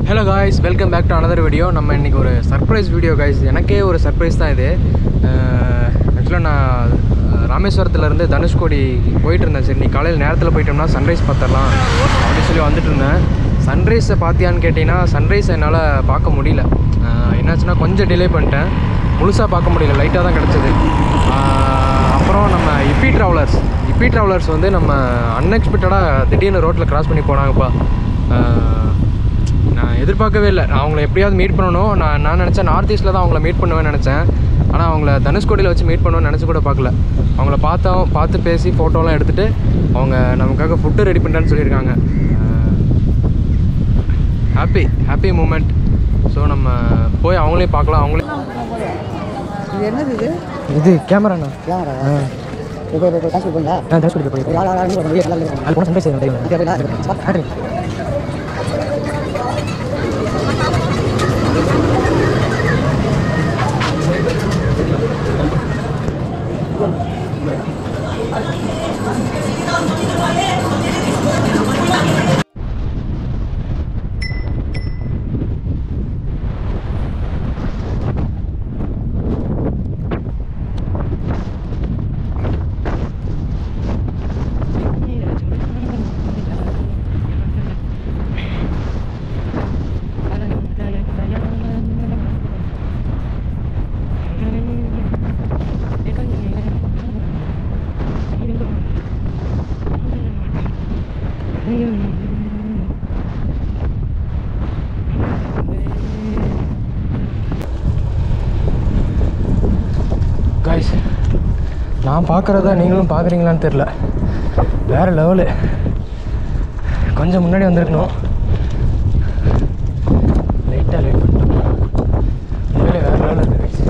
Hello guys welcome back to another video நம்ம இன்றைக்கி ஒரு சர்ப்ரைஸ் வீடியோ காய்ஸ் எனக்கே ஒரு சர்ப்ரைஸ் தான் இது ஆக்சுவலாக நான் அஹ், ராமேஸ்வரத்துலேருந்து தனுஷ்கோடி போயிட்டு இருந்தேன் சரி நீ காலையில் நேரத்தில் போயிட்டோம்னா சன்ரைஸ் பார்த்துடலாம் அப்படின்னு சொல்லி வந்துட்டு இருந்தேன் சன்ரைஸை பார்த்தியான்னு கேட்டிங்கன்னா சன்ரைஸை என்னால் பார்க்க முடியல அஹ், என்னாச்சுன்னா கொஞ்சம் டிலே பண்ணிட்டேன் முழுசாக பார்க்க முடியல லைட்டாக தான் கிடச்சிது அப்புறம் நம்ம இப்பி ட்ராவலர்ஸ் இப்பி ட்ராவலர்ஸ் வந்து நம்ம அன்எக்ஸ்பெக்டடாக திடீர்னு ரோட்டில் கிராஸ் பண்ணி போனாங்கப்பா அஹ், நான் எதிர்பார்க்கவே இல்லை நான் அவங்கள எப்படியாவது மீட் பண்ணணும் நான் நான் நினச்சேன் நார்த் ஈஸ்ட்டில் தான் அவங்கள மீட் பண்ணுவேன்னு நினச்சேன் ஆனால் அவங்கள தனுஷ்கோடியில் வச்சு மீட் பண்ணுவேன்னு நினச்சி கூட பார்க்கல அவங்கள பார்த்தோம் பார்த்து பேசி ஃபோட்டோலாம் எடுத்துகிட்டு அவங்க நமக்காக ஃபுட்டு ரெடி பண்ணுறேன்னு சொல்லியிருக்காங்க ஹாப்பி ஹாப்பி மூமெண்ட் ஸோ நம்ம போய் அவங்களையும் பார்க்கலாம் அவங்களே இது என்னது இது இது கேமராண்ணா கேமரா இப்போ இப்போ இப்போ காசு பண்ணா நான் தனுஷ்கோடி போய் ஒரு ஆள் ஆள் ஆள் ஒரு வீடு நல்லா இருக்கும் அது போனால் சன்ரைஸ் தெரியும் இது அப்படிலாம் இருக்கு காய்ஸ் நான் பார்க்குறத நீங்களும் பார்க்குறீங்களான்னு தெரில வேறு லெவலு கொஞ்சம் முன்னாடி வந்திருக்கணும் லைட்டாக லேட் பண்ணிட்டோம் உண்மையிலே வேறு லெவலில் இருக்குது guys.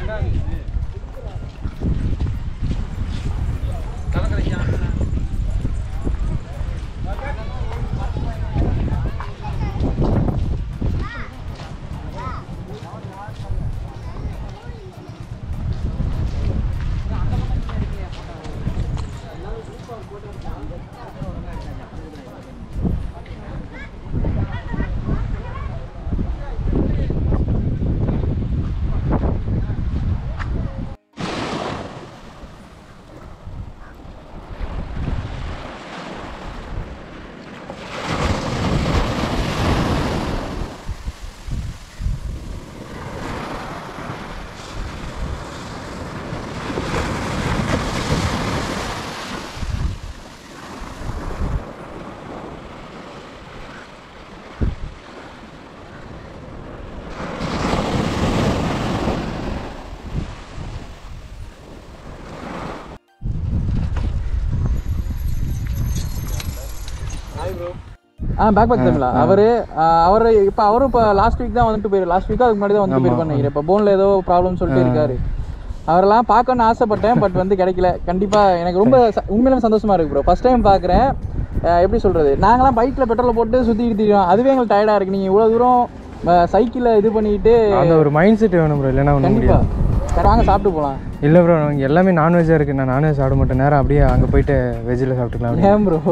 ஆ பேக் பேக் தமிழா அவரு அவர் இப்போ அவரும் இப்போ லாஸ்ட் வீக் தான் வந்துட்டு போயிரு லாஸ்ட் வீக் அதுக்கு முன்னாடி தான் வந்து போயிருப்பாரு நினைக்கிறேன் இப்போ போன்ல ஏதோ ப்ராப்ளம் சொல்லிட்டு இருக்காரு அவரெல்லாம் பார்க்கணும்னு ஆசைப்பட்டேன் பட் வந்து கிடைக்கல கண்டிப்பா எனக்கு ரொம்ப ச- உண்மையிலுமே சந்தோஷமா இருக்கு ப்ரோ ஃபர்ஸ்ட் டைம் பார்க்குறேன் எப்படி சொல்றது நாங்களாம் பைக்ல பெட்ரோல் போட்டு சுத்திட்டு திரியோம் அதுவே எங்களுக்கு டயர்டா இருக்கு நீங்க இவ்வளவு தூரம் சைக்கிளில் இது பண்ணிட்டு அந்த ஒரு மைண்ட் செட் வேணும் ப்ரோ இல்லைன்னா ஒன்றும் கண்டிப்பா முடியாது சரி, வாங்க சாப்பிட்டு போலாம் இல்லை ப்ரோ எல்லாமே நான்வெஜ்ஜாக இருக்குது நான் நான்வெஜ் சாப்பிட மாட்டேன் நேரம் அப்படியே அங்கே போயிட்டு வெஜ்ஜில் சாப்பிட்டுக்கலாம் ஏன் ப்ரோ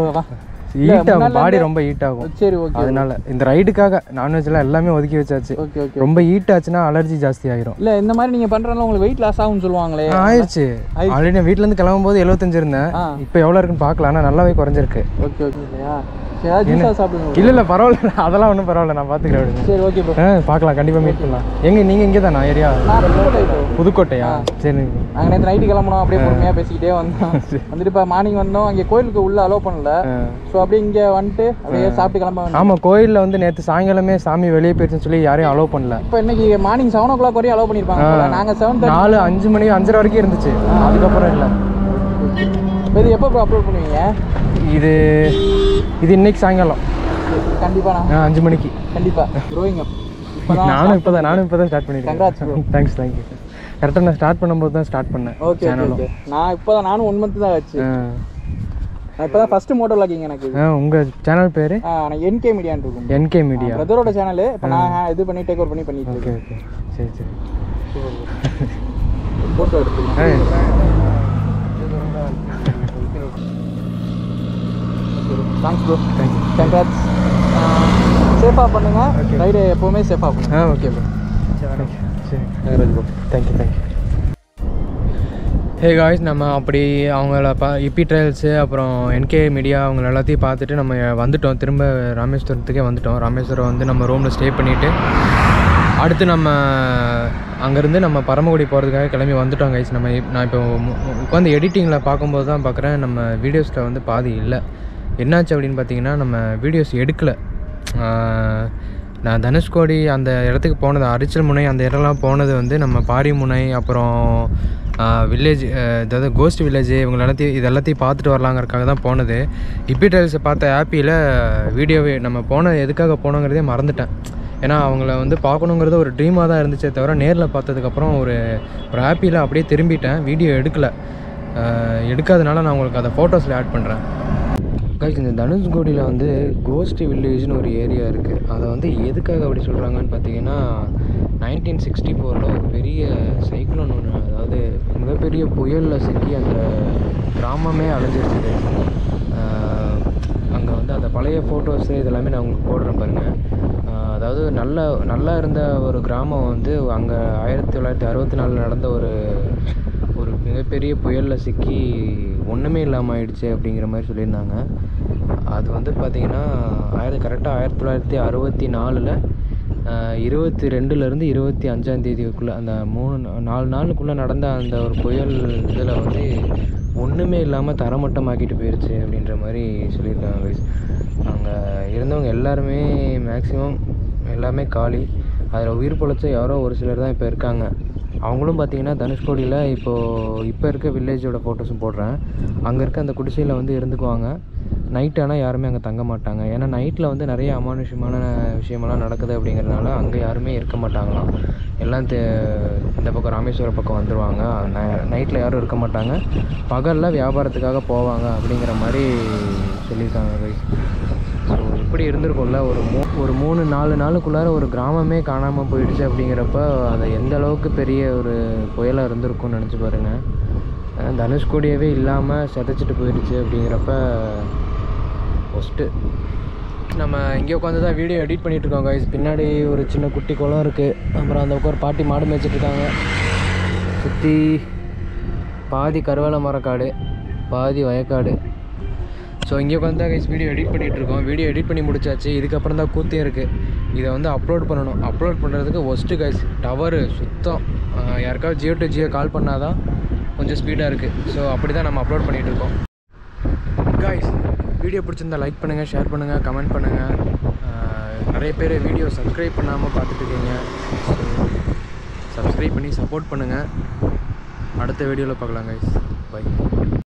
ஹீட் ஆகும் பாடி ரொம்ப ஹீட் ஆகும் சரி ஓகே அதனால இந்த ரைடுக்காக நான்வெஜ்லாம் எல்லாமே ஒதுக்கி வச்சாச்சு ஓகே ஓகே ரொம்ப ஹீட் ஆச்சுன்னா அலர்ஜி ஜாஸ்தி ஆயிரும் இல்ல இந்த மாதிரி நீங்க பண்றதுனால உங்களுக்கு வெயிட் லாஸ் ஆகும்னு சொல்லுவாங்களே ஆ, ஆயிருச்சு ஆல்ரெடி நான் வீட்டிலேருந்து கிளம்பும்போது எழுபத்தஞ்சு இருந்தேன் ஆ. இப்போ எவ்வளோ இருக்குன்னு பார்க்கலாம் ஆனால் நல்லாவே குறைஞ்சிருக்கு ஓகே ஓகே இல்லையா சரி ஏதாவது ஜூஸாக சாப்பிடுங்க இல்லை இல்லை பரவாயில்ல அதெல்லாம் ஒன்றும் பரவாயில்ல நான் பார்த்துக்கிறேன் விடுங்க சரி ஓகே ப்ரோ ஆ பார்க்கலாம் கண்டிப்பாக மீட் பண்ணலாம் எங்கே நீங்கள் இங்கே தானா ஏரியா நான் புதுக்கோட்டை ப்ரோ புதுக்கோட்டையா சரி நாங்கள் நேற்று நைட்டு கிளம்பணும் அப்படியே பொறுமையாக பேசிக்கிட்டே வந்தோம் வந்துட்டு இப்போ மார்னிங் வந்தோம் அங்கே கோயிலுக்கு உள்ள அலோவ் பண்ணல ஸோ அப்படியே இங்கே வந்துட்டு அப்படியே சாப்பிட்டு கிளம்ப வேண்டாம் ஆமாம் கோயிலில் வந்து நேற்று சாயங்காலமே சாமி வெளியே போயிடுச்சுன்னு சொல்லி யாரையும் அலோவ் பண்ணல இப்போ இன்னைக்கு மார்னிங் செவன் ஓ கிளாக் வரையும் அலோவ் பண்ணியிருப்பாங்க போல. நாங்க செவன் தேர்ட்டி நாலு அஞ்சு மணி அஞ்சரை வரைக்கும் இருந்துச்சு அதுக்கப்புறம் இல்லை இது எப்போ ப்ரோ அப்லோட் பண்ணுவீங்க இது இது இன்னைக்கு சாயங்காலம் கண்டிப்பாக நான் ஆ, அஞ்சு மணிக்கு கண்டிப்பாக க்ரோயிங் அப் இப்போ தான் நானும் இப்போ தான் நானும் இப்போ தான் ஸ்டார்ட் Congrats bro. பண்ணியிருக்கேன் தேங்க்ஸ் தேங்க்யூ கரெக்டாக நான் ஸ்டார்ட் பண்ணும்போது தான் ஸ்டார்ட் பண்ணேன் ஓகே ஓகே ஓகே நான் இப்போ தான் நானும் ஒன் மந்த் தான் ஆச்சு ஆ. நான் இப்போ தான் ஃபஸ்ட்டு மோட்டோ லாகிங் எனக்கு ஆ உங்கள் சேனல் பேர் ஆ, நான் என்கே மீடியான்னு இருக்கும் என்கே மீடியா பிரதரோட சேனல் இப்போ நான் இது பண்ணி டேக் ஓவர் பண்ணி பண்ணிட்டு ஓகே இருக்கேன் ஓகே சரி சரி ஃபோட்டோ எடுத்துக்கலாம் ஆ, தேங்க்ஸ் ப்ரோ தேங்க்யூ கங்க்ராட்ஸ் சேஃபாக பண்ணுங்க ரைடு எப்போவுமே சேஃபாக பண்ணுங்க ஆ ஓகே ப்ரோ சரி தேங்க்யூ தேங்க்யூ ஹே காய்ஸ் நம்ம அப்படி அவங்கள பா இப்பி ட்ரையல்ஸு அப்புறம் என்கே மீடியா அவங்கள எல்லாத்தையும் பார்த்துட்டு நம்ம வந்துட்டோம் திரும்ப ராமேஸ்வரத்துக்கே வந்துட்டோம் ராமேஸ்வரம் வந்து நம்ம ரூமில் ஸ்டே பண்ணிவிட்டு அடுத்து நம்ம அங்கேருந்து நம்ம பரமக்குடி போகிறதுக்காக கிளம்பி வந்துட்டோம் கைஸ் நம்ம இப்- நான் இப்போ உட்காந்து எடிட்டிங்கில் பார்க்கும்போது தான் பார்க்குறேன் நம்ம வீடியோஸில் வந்து பாதி இல்லை என்னாச்சு அப்படின்னு பார்த்தீங்கன்னா நம்ம வீடியோஸ் எடுக்கலை ஆஹ் நான் தனுஷ்கோடி அந்த இடத்துக்கு போனது அரிச்சல் முனை அந்த இடம்லாம் போனது வந்து நம்ம பாரிமுனை அப்புறம் வில்லேஜ் அதாவது கோஸ்ட் வில்லேஜ் இவங்க எல்லாத்தையும் இது எல்லாத்தையும் பார்த்துட்டு வரலாங்கிறதுக்காக தான் போனது இப்பி டைல்ஸை பார்த்த ஆப்பியில் வீடியோவே நம்ம போன எதுக்காக போனோங்கிறதே மறந்துட்டேன் ஏன்னா அவங்கள வந்து பார்க்கணுங்கிறது ஒரு ட்ரீமாக தான் இருந்துச்சே தவிர நேரில் பார்த்ததுக்கப்புறம் ஒரு ஒரு ஆப்பியில் அப்படியே திரும்பிட்டேன் வீடியோ எடுக்கலை எடுக்காதனால நான் உங்களுக்கு அதை ஃபோட்டோஸில் ஆட் பண்ணுறேன் கைஸ் இந்த தனுஷ்கோடியில் வந்து கோஸ்ட் வில்லேஜ்னு ஒரு ஏரியா இருக்குது அதை வந்து எதுக்காக அப்படி சொல்கிறாங்கன்னு பார்த்தீங்கன்னா நைன்டீன் சிக்ஸ்டி ஃபோரில் ஒரு பெரிய சைக்ளோன் ஒன்று அதாவது மிகப்பெரிய புயலில் சிக்கி அந்த கிராமமே அழிஞ்சிருச்சுது அங்கே வந்து அந்த பழைய ஃபோட்டோஸு இதெல்லாமே நான் உங்களுக்கு போடுறேன் பாருங்கள் ஆஹ் அதாவது நல்ல நல்லா இருந்த ஒரு கிராமம் வந்து அங்கே ஆயிரத்தி தொள்ளாயிரத்தி அறுபத்தி நாலில் நடந்த ஒரு ஒரு மிகப்பெரிய புயலில் சிக்கி ஒன்றுமே இல்லாமல் ஆயிடுச்சு அப்படிங்கிற மாதிரி சொல்லியிருந்தாங்க அது வந்து பார்த்திங்கன்னா ஆயிரத்தி கரெக்டாக ஆயிரத்தி தொள்ளாயிரத்தி அறுபத்தி நாலில் இருபத்தி ரெண்டுலேருந்து இருபத்தி அஞ்சாம் தேதிக்குள்ளே அந்த மூணு நா- நாலு நாளுக்குள்ளே நடந்த அந்த ஒரு புயல் இதில் வந்து ஒன்றுமே இல்லாமல் தரமட்டமாக்கிட்டு போயிடுச்சு அப்படின்ற மாதிரி சொல்லியிருக்காங்க guys. அங்கே இருந்தவங்க எல்லாருமே மேக்ஸிமம் எல்லாமே காலி அதில் உயிர் பொழைச்ச யாரோ ஒரு சிலர் தான் இப்போ இருக்காங்க அவங்களும் பார்த்தீங்கன்னா தனுஷ்கோடியில் இப்போது இப்போ இருக்க வில்லேஜோட ஃபோட்டோஸும் போடுறேன் அங்கே இருக்க அந்த குடிசையில் வந்து இருந்துக்குவாங்க நைட் ஆனால் யாருமே அங்கே தங்க மாட்டாங்க ஏன்னா நைட்டில் வந்து நிறைய அமானுஷ்யமான விஷயமெல்லாம் நடக்குது அப்படிங்கிறதுனால அங்கே யாருமே இருக்க மாட்டாங்களாம் எல்லாம் தே இந்த பக்கம் ராமேஸ்வரம் பக்கம் வந்துடுவாங்க நைட்டில் யாரும் இருக்க மாட்டாங்க பகலில் வியாபாரத்துக்காக போவாங்க அப்படிங்கிற மாதிரி சொல்லியிருக்காங்க கைஸ் ஸோ இப்படி இருந்திருக்கும்ல ஒரு மூ ஒரு மூணு நாலு நாளுக்குள்ளார ஒரு கிராமமே காணாமல் போயிடுச்சு அப்படிங்கிறப்ப அது எந்த அளவுக்கு பெரிய ஒரு புயலாக இருந்திருக்கும்னு நினச்சி பாருங்கள் அஹ் தனுஷ்கோடியவே இல்லாமல் சிதைச்சிட்டு போயிடுச்சு அப்படிங்கிறப்ப ஃபஸ்ட்டு நம்ம இங்கே உட்காந்து தான் வீடியோ எடிட் பண்ணிட்டு இருக்கோம் guys பின்னாடி ஒரு சின்ன குட்டி குளம் இருக்குது அப்புறம் அந்த பக்கம் ஒரு பாட்டி மாடு மேய்ச்சிட்டு இருக்காங்க சுற்றி பாதி கருவேல மரக்காடு பாதி வயக்காடு ஸோ இங்கே உட்காந்து தான் கைஸ் வீடியோ எடிட் பண்ணிகிட்டு இருக்கோம் வீடியோ எடிட் பண்ணி முடிச்சாச்சு இதுக்கப்புறம் தான் கூத்தே இருக்குது இதை வந்து அப்லோட் பண்ணணும் அப்லோட் பண்ணுறதுக்கு ஒஸ்ட்டு கைஸ் டவரு சுத்தம் ஆஹ் யாருக்காவது ஜியோ டு ஜியோ கால் பண்ணால் தான் கொஞ்சம் ஸ்பீடாக இருக்குது ஸோ அப்படி தான் நம்ம அப்லோட் பண்ணிகிட்டு இருக்கோம் காய்ஸ் வீடியோ பிடிச்சிருந்தா லைக் பண்ணுங்கள் ஷேர் பண்ணுங்கள் கமெண்ட் பண்ணுங்கள் நிறைய பேர் வீடியோ சப்ஸ்கிரைப் பண்ணாமல் பார்த்துட்டு இருக்கீங்க சப்ஸ்கிரைப் பண்ணி சப்போர்ட் பண்ணுங்கள் அடுத்த வீடியோவில் பார்க்கலாம் கைஸ் பை